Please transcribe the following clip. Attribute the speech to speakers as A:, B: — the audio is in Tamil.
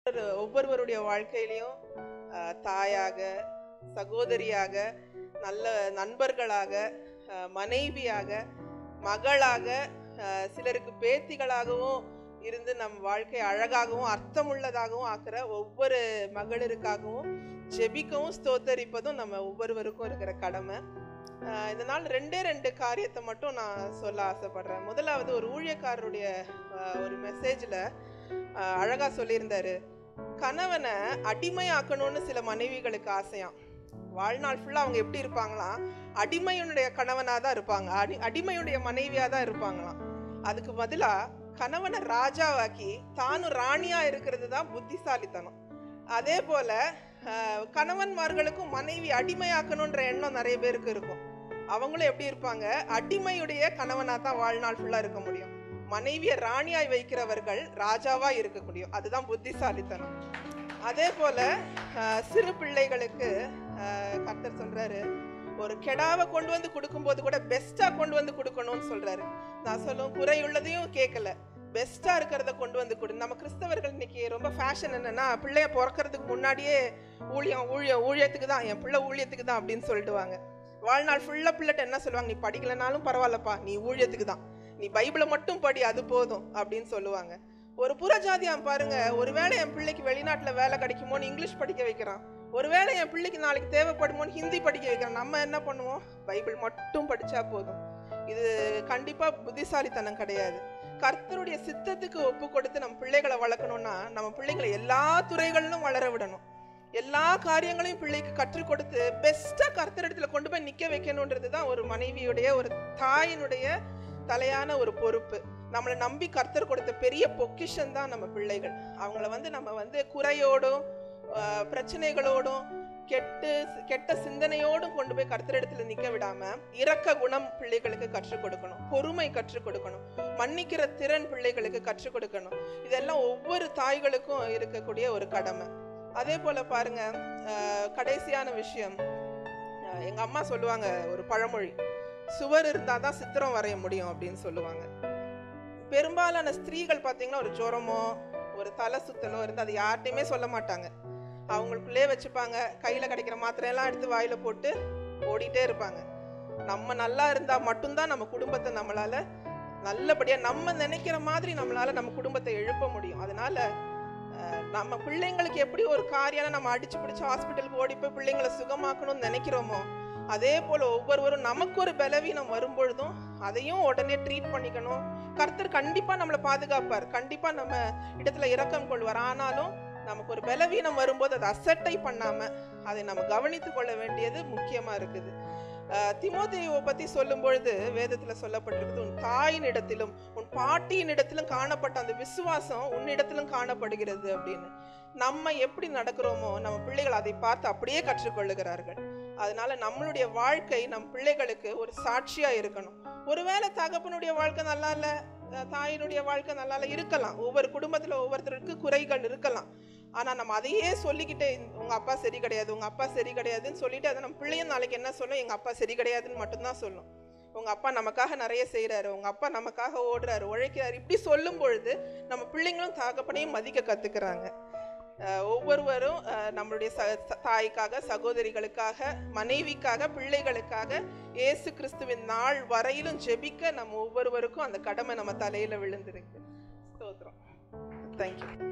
A: ஒவ்வொரு- ஒவ்வொருவருடைய வாழ்க்கையிலையும் அஹ், தாயாக சகோதரியாக நல்ல நண்பர்களாக அஹ், மனைவியாக மகளாக அஹ், சிலருக்கு பேத்திகளாகவும் இருந்து நம் வாழ்க்கை அழகாகவும் அர்த்தமுள்ளதாகவும் ஆக்குற ஒவ்வொரு மகளிருக்காகவும் ஜெபிக்கவும் ஸ்தோத்தரிப்பதும் நம்ம ஒவ்வொருவருக்கும் இருக்கிற கடமை அஹ், இதனால் ரெண்டே ரெண்டு காரியத்தை மட்டும் நான் சொல்ல ஆசைப்படுறேன் முதலாவது ஒரு ஊழியக்காரருடைய அஹ், ஒரு மெசேஜில் அழகா சொல்லியிருந்தாரு கணவனை அடிமையாக்கணும்னு சில மனைவிகளுக்கு ஆசையாம் வாழ்நாள் ஃபுல்லாக அவங்க எப்படி இருப்பாங்களாம் அடிமையுடைய கணவனாக தான் இருப்பாங்க அடி அடிமையுடைய மனைவியாக தான் இருப்பாங்களாம் அதுக்கு பதிலாக கணவனை ராஜாவாக்கி தானும் ராணியாக இருக்கிறது தான் புத்திசாலித்தனம் அதே போல் கணவன்மார்களுக்கும் மனைவி அடிமையாக்கணுன்ற எண்ணம் நிறைய பேருக்கு இருக்கும் அவங்களும் எப்படி இருப்பாங்க அடிமையுடைய கணவனாக தான் வாழ்நாள் ஃபுல்லாக இருக்க முடியும் மனைவியை ராணியாய் வைக்கிறவர்கள் ராஜாவா இருக்க முடியும் அதுதான் புத்திசாலித்தனம் அதே போல அஹ், சிறு பிள்ளைகளுக்கு அஹ், கர்த்தர் சொல்றாரு ஒரு கெடாவை கொண்டு வந்து கொடுக்கும்போது கூட பெஸ்டா கொண்டு வந்து கொடுக்கணும்னு சொல்றாரு நான் சொல்லும் குறையுள்ளதையும் கேட்கல பெஸ்டா இருக்கிறத கொண்டு வந்து கொடு நம்ம கிறிஸ்தவர்கள் இன்னைக்கு ரொம்ப ஃபேஷன் என்னன்னா பிள்ளைய பிறக்கறதுக்கு முன்னாடியே ஊழியம் ஊழியம் ஊழியத்துக்கு தான் என் பிள்ளை ஊழியத்துக்கு தான் அப்படின்னு சொல்லிடுவாங்க வாழ்நாள் ஃபுல்லா பிள்ளைட்ட என்ன சொல்லுவாங்க நீ படிக்கலனாலும் பரவாயில்லப்பா நீ ஊழியத்துக்கு தான் நீ பைபிளை மட்டும் படி அது போதும் அப்படின்னு சொல்லுவாங்க ஒரு புறஜாதியான் பாருங்க ஒருவேளை என் பிள்ளைக்கு வெளிநாட்டுல வேலை கிடைக்குமோன்னு இங்கிலீஷ் படிக்க வைக்கிறான் ஒருவேளை என் பிள்ளைக்கு நாளைக்கு தேவைப்படுமோன்னு ஹிந்தி படிக்க வைக்கிறான் நம்ம என்ன பண்ணுவோம் பைபிள் மட்டும் படிச்சா போதும் இது கண்டிப்பா புத்திசாலித்தனம் கிடையாது கர்த்தருடைய சித்தத்துக்கு ஒப்பு கொடுத்து நம்ம பிள்ளைகளை வளர்க்கணும்னா நம்ம பிள்ளைகளை எல்லா துறைகளிலும் வளர விடணும் எல்லா காரியங்களையும் பிள்ளைக்கு கற்றுக் கொடுத்து பெஸ்டா கர்த்தரிடத்துல கொண்டு போய் நிக்க வைக்கணுன்றது தான் ஒரு மனைவியுடைய ஒரு தாயினுடைய தலையான ஒரு பொறுப்பு நம்மளை நம்பி கர்த்தர் கொடுத்த பெரிய பொக்கிஷன் தான் நம்ம பிள்ளைகள் அவங்கள வந்து நம்ம வந்து குறையோடும் ஆஹ், பிரச்சனைகளோடும் கெட்டு கெட்ட சிந்தனையோடும் கொண்டு போய் கர்த்தரிடத்துல நிக்க விடாம இரக்க குணம் பிள்ளைகளுக்கு கற்றுக் கொடுக்கணும் பொறுமை கற்றுக் கொடுக்கணும் மன்னிக்கிற திறன் பிள்ளைகளுக்கு கற்றுக் கொடுக்கணும் இதெல்லாம் ஒவ்வொரு தாய்களுக்கும் இருக்கக்கூடிய ஒரு கடமை அதே போல பாருங்க ஆஹ், கடைசியான விஷயம் ஆஹ், எங்க அம்மா சொல்லுவாங்க ஒரு பழமொழி சுவர் இருந்தால் தான் சித்திரம் வரைய முடியும் அப்படின்னு சொல்லுவாங்க பெரும்பாலான ஸ்திரீகள் பார்த்தீங்கன்னா ஒரு ஜுரமோ ஒரு தலை சுத்தலோ இருந்து அது யார்கிட்டையுமே சொல்ல மாட்டாங்க அவங்களுக்குள்ளே வச்சுப்பாங்க கையில் கிடைக்கிற மாத்திரையெல்லாம் எடுத்து வாயில போட்டு ஓடிட்டே இருப்பாங்க நம்ம நல்லா இருந்தால் மட்டும்தான் நம்ம குடும்பத்தை நம்மளால நல்லபடியாக நம்ம நினைக்கிற மாதிரி நம்மளால நம்ம குடும்பத்தை எழுப்ப முடியும் அதனால அஹ், நம்ம பிள்ளைங்களுக்கு எப்படி ஒரு காரியம் நம்ம அடிச்சு பிடிச்சு ஹாஸ்பிட்டலுக்கு ஓடி போய் பிள்ளைங்களை சுகமாக்கணும்னு நினைக்கிறோமோ அதே போல ஒவ்வொருவரும் நமக்கு ஒரு பலவீனம் வரும்பொழுதும் அதையும் உடனே ட்ரீட் பண்ணிக்கணும் கர்த்தர் கண்டிப்பா நம்மளை பாதுகாப்பார் கண்டிப்பா நம்ம இடத்துல இரக்கம் கொள்வார் ஆனாலும் நமக்கு ஒரு பலவீனம் வரும்போது அதை அசட்டை பண்ணாம அதை நம்ம கவனித்து கொள்ள வேண்டியது முக்கியமா இருக்குது அஹ், தீமோத்தேயுவை பத்தி சொல்லும் பொழுது வேதத்துல சொல்லப்பட்டிருக்குது உன் தாயின் இடத்திலும் உன் பாட்டியின் இடத்திலும் காணப்பட்ட அந்த விசுவாசம் உன்னிடத்திலும் காணப்படுகிறது அப்படின்னு நம்ம எப்படி நடக்கிறோமோ நம்ம பிள்ளைகள் அதை பார்த்து அப்படியே கற்றுக்கொள்ளுகிறார்கள் அதனால நம்மளுடைய வாழ்க்கை நம் பிள்ளைகளுக்கு ஒரு சாட்சியா இருக்கணும் ஒருவேளை தகப்பனுடைய வாழ்க்கை நல்லா இல்ல அஹ் தாயினுடைய வாழ்க்கை நல்லா இல்ல இருக்கலாம் ஒவ்வொரு குடும்பத்துல ஒவ்வொருத்தருக்கு குறைகள் இருக்கலாம் ஆனா நம்ம அதையே சொல்லிக்கிட்டே இந்த- உங்க அப்பா சரி கிடையாது உங்க அப்பா சரி கிடையாதுன்னு சொல்லிட்டு அதை நம்ம பிள்ளையும் நாளைக்கு என்ன சொல்லும் எங்க அப்பா சரி கிடையாதுன்னு மட்டும்தான் சொல்லும் உங்க அப்பா நமக்காக நிறைய செய்றாரு உங்க அப்பா நமக்காக ஓடுறாரு உழைக்கிறாரு இப்படி சொல்லும் பொழுது நம்ம பிள்ளைங்களும் தகப்பனையும் மதிக்க கத்துக்கிறாங்க அஹ் ஒவ்வொருவரும் அஹ் நம்மளுடைய ச ச- தாய்க்காக சகோதரிகளுக்காக மனைவிக்காக பிள்ளைகளுக்காக இயேசு கிறிஸ்துவின் நாள் வரையிலும் ஜெபிக்க நம்ம ஒவ்வொருவருக்கும் அந்த கடமை நம்ம தலையில விழுந்திருக்கு ஸ்தோத்திரம் தேங்க்யூ